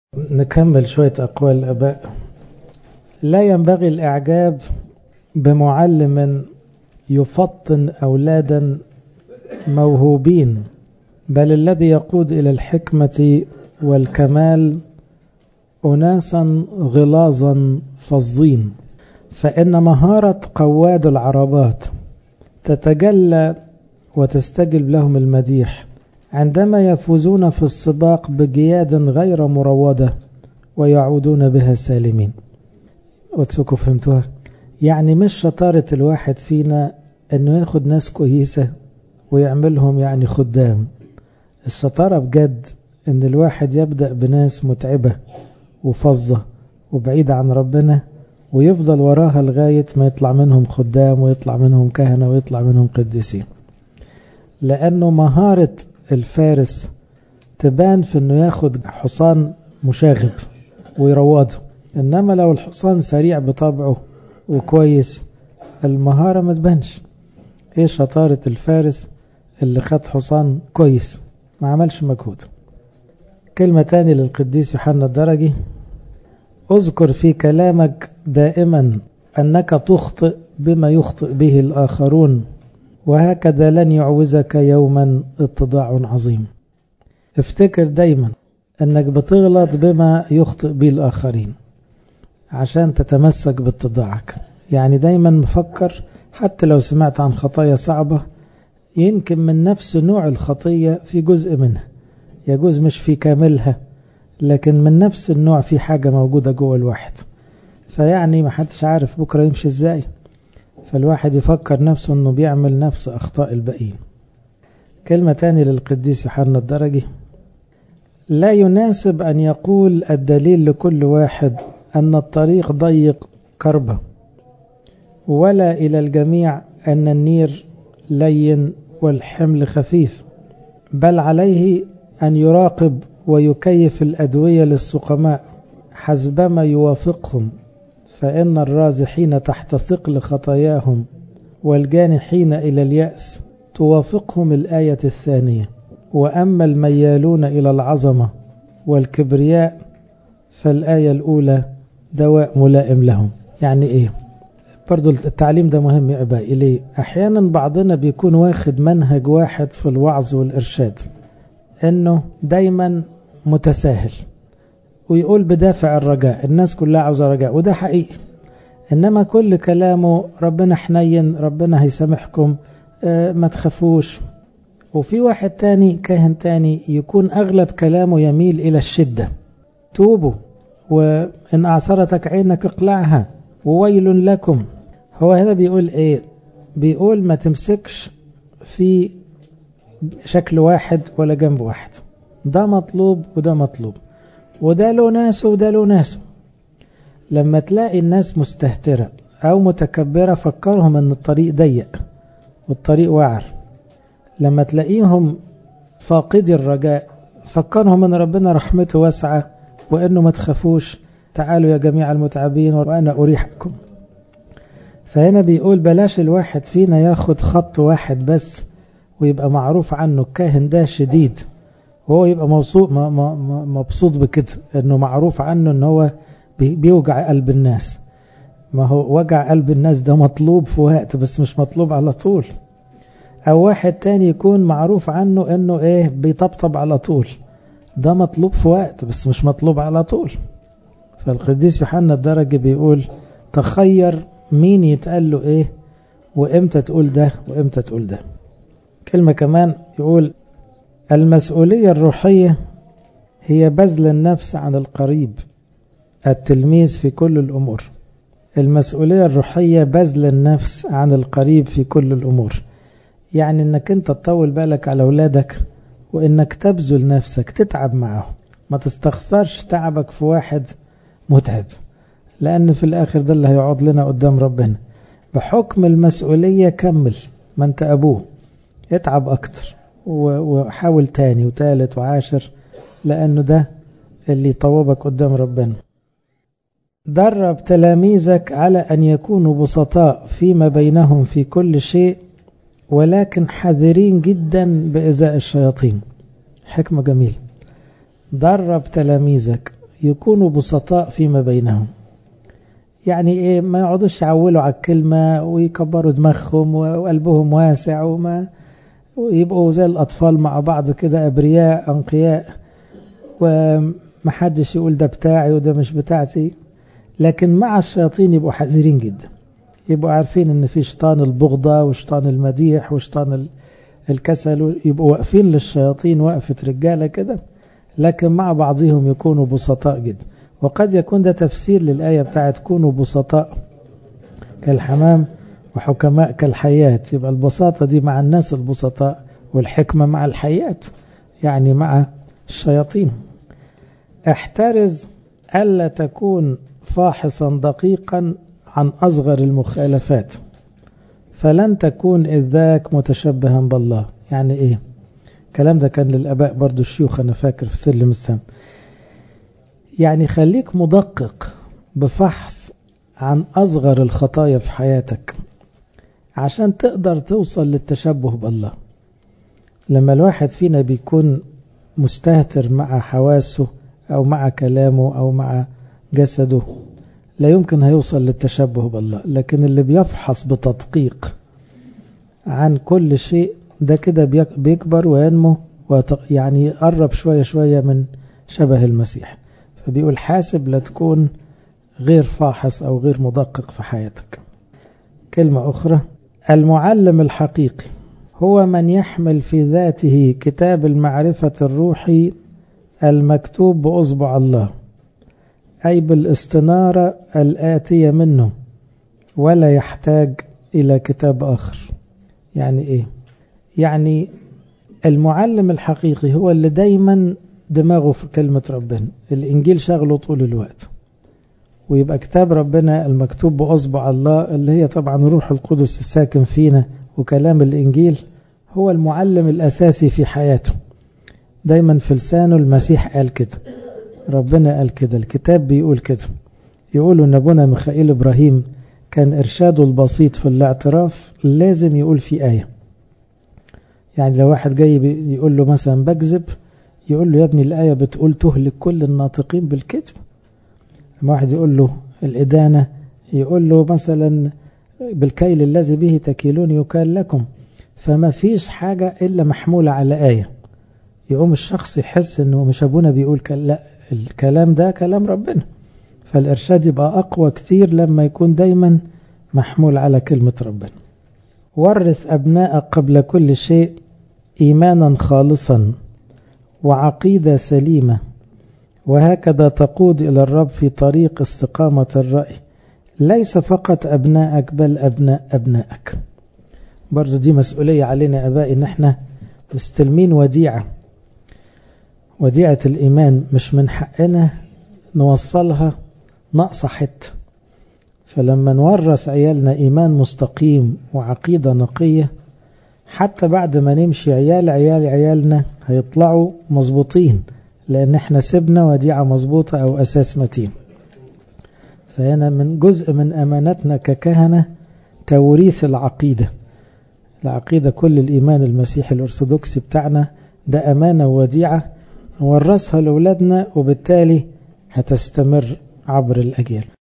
نكمل شوية أقوال الآباء لا ينبغي الإعجاب بمعلم يفطن أولادا موهوبين بل الذي يقود إلى الحكمة والكمال أناسا غلاظا فظين فإن مهارة قواد العربات تتجلى وتستجلب لهم المديح عندما يفوزون في السباق بجياد غير مروضة ويعودون بها سالمين وتسوكوا فهمتوها يعني مش شطارة الواحد فينا انه ياخد ناس كويسة ويعملهم يعني خدام الشطارة بجد ان الواحد يبدأ بناس متعبة وفظة وبعيدة عن ربنا ويفضل وراها لغاية ما يطلع منهم خدام ويطلع منهم كهنة ويطلع منهم قديسين لأنه مهارة الفارس تبان في انه ياخد حصان مشاغب ويروضه انما لو الحصان سريع بطبعه وكويس المهارة ما تبانش ايه شطارة الفارس اللي خد حصان كويس ما عملش مجهود كلمة تاني للقديس يوحنا الدرجي اذكر في كلامك دائما أنك تخطئ بما يخطئ به الآخرون وهكذا لن يعوزك يوما اتضاع عظيم افتكر دايما أنك بتغلط بما يخطئ به الآخرين عشان تتمسك باتضاعك يعني دايما مفكر حتى لو سمعت عن خطايا صعبة يمكن من نفس نوع الخطية في جزء منها يجوز مش في كاملها لكن من نفس النوع في حاجة موجودة جوه الواحد فيعني ما حدش عارف بكرة يمشي ازاي فالواحد يفكر نفسه انه بيعمل نفس اخطاء الباقيين كلمة تاني للقديس يوحنا الدرجي لا يناسب ان يقول الدليل لكل واحد ان الطريق ضيق كربة ولا الى الجميع ان النير لين والحمل خفيف بل عليه ان يراقب ويكيف الأدوية للسقماء حسبما يوافقهم فإن الرازحين تحت ثقل خطاياهم والجانحين إلى اليأس توافقهم الآية الثانية وأما الميالون إلى العظمة والكبرياء فالآية الأولى دواء ملائم لهم يعني إيه برضو التعليم ده مهم يا أبائي ليه أحيانا بعضنا بيكون واخد منهج واحد في الوعظ والإرشاد انه دايما متساهل ويقول بدافع الرجاء الناس كلها عاوزة رجاء وده حقيقي انما كل كلامه ربنا حنين ربنا هيسامحكم اه ما تخافوش وفي واحد تاني كاهن تاني يكون اغلب كلامه يميل الى الشدة توبوا وان اعصرتك عينك اقلعها وويل لكم هو هذا بيقول ايه بيقول ما تمسكش في شكل واحد ولا جنب واحد ده مطلوب وده مطلوب وده له ناس وده له ناس لما تلاقي الناس مستهترة أو متكبرة فكرهم أن الطريق ضيق والطريق وعر لما تلاقيهم فاقدي الرجاء فكرهم أن ربنا رحمته واسعة وأنه ما تخافوش تعالوا يا جميع المتعبين وأنا أريحكم فهنا بيقول بلاش الواحد فينا ياخد خط واحد بس ويبقى معروف عنه الكاهن ده شديد وهو يبقى مبسوط مبسوط بكده انه معروف عنه ان هو بيوجع قلب الناس ما هو وجع قلب الناس ده مطلوب في وقت بس مش مطلوب على طول او واحد تاني يكون معروف عنه انه ايه بيطبطب على طول ده مطلوب في وقت بس مش مطلوب على طول فالقديس يوحنا الدرجي بيقول تخير مين يتقال له ايه وامتى تقول ده وامتى تقول ده كلمة كمان يقول المسؤولية الروحية هي بذل النفس عن القريب التلميذ في كل الأمور المسؤولية الروحية بذل النفس عن القريب في كل الأمور يعني انك انت تطول بالك على أولادك وانك تبذل نفسك تتعب معه ما تستخسرش تعبك في واحد متعب لأن في الآخر ده اللي هيقعد لنا قدام ربنا بحكم المسؤولية كمل ما انت أبوه اتعب أكتر وحاول تاني وتالت وعاشر لأنه ده اللي يطوبك قدام ربنا درب تلاميذك على أن يكونوا بسطاء فيما بينهم في كل شيء ولكن حذرين جدا بإزاء الشياطين حكمة جميلة درب تلاميذك يكونوا بسطاء فيما بينهم يعني ايه ما يقعدوش يعولوا على الكلمة ويكبروا دماغهم وقلبهم واسع وما ويبقوا زي الأطفال مع بعض كده أبرياء أنقياء ومحدش يقول ده بتاعي وده مش بتاعتي لكن مع الشياطين يبقوا حذرين جدا يبقوا عارفين ان في شيطان البغضة وشيطان المديح وشيطان الكسل يبقوا واقفين للشياطين وقفة رجالة كده لكن مع بعضهم يكونوا بسطاء جدا وقد يكون ده تفسير للآية بتاعت كونوا بسطاء كالحمام وحكماء كالحيات يبقى البساطة دي مع الناس البسطاء والحكمة مع الحيات يعني مع الشياطين احترز ألا تكون فاحصا دقيقا عن أصغر المخالفات فلن تكون إذ ذاك متشبها بالله يعني إيه الكلام ده كان للأباء برضو الشيوخ أنا فاكر في سلم السام يعني خليك مدقق بفحص عن أصغر الخطايا في حياتك عشان تقدر توصل للتشبه بالله لما الواحد فينا بيكون مستهتر مع حواسه أو مع كلامه أو مع جسده لا يمكن هيوصل للتشبه بالله لكن اللي بيفحص بتدقيق عن كل شيء ده كده بيكبر وينمو يعني يقرب شوية شوية من شبه المسيح فبيقول حاسب لا تكون غير فاحص أو غير مدقق في حياتك كلمة أخرى المعلم الحقيقي هو من يحمل في ذاته كتاب المعرفة الروحي المكتوب بأصبع الله أي بالاستنارة الآتية منه ولا يحتاج إلى كتاب آخر يعني إيه؟ يعني المعلم الحقيقي هو اللي دايما دماغه في كلمة ربنا الإنجيل شغله طول الوقت ويبقى كتاب ربنا المكتوب بأصبع الله اللي هي طبعا روح القدس الساكن فينا وكلام الإنجيل هو المعلم الأساسي في حياته دايما في لسانه المسيح قال كده ربنا قال كده الكتاب بيقول كده يقولوا ان ابونا ميخائيل ابراهيم كان ارشاده البسيط في الاعتراف لازم يقول في آية يعني لو واحد جاي يقول له مثلا بكذب يقول له يا ابني الآية بتقول تهلك كل الناطقين بالكذب لما واحد يقول له الإدانة يقول له مثلا بالكيل الذي به تكيلون يكال لكم فما فيش حاجة إلا محمولة على آية يقوم الشخص يحس انه مش ابونا بيقول لا الكلام ده كلام ربنا فالإرشاد يبقى أقوى كتير لما يكون دايما محمول على كلمة ربنا ورث أبناء قبل كل شيء إيمانا خالصا وعقيدة سليمة وهكذا تقود إلى الرب في طريق استقامة الرأي ليس فقط أبنائك بل أبناء أبنائك برضو دي مسؤولية علينا أبائي إن احنا مستلمين وديعة وديعة الإيمان مش من حقنا نوصلها ناقصة حتة فلما نورث عيالنا إيمان مستقيم وعقيدة نقية حتى بعد ما نمشي عيال عيال عيالنا هيطلعوا مظبوطين لأن احنا سبنا وديعة مظبوطة أو أساس متين فهنا من جزء من أمانتنا ككهنة توريث العقيدة العقيدة كل الإيمان المسيحي الأرثوذكسي بتاعنا ده أمانة وديعة نورثها لأولادنا وبالتالي هتستمر عبر الأجيال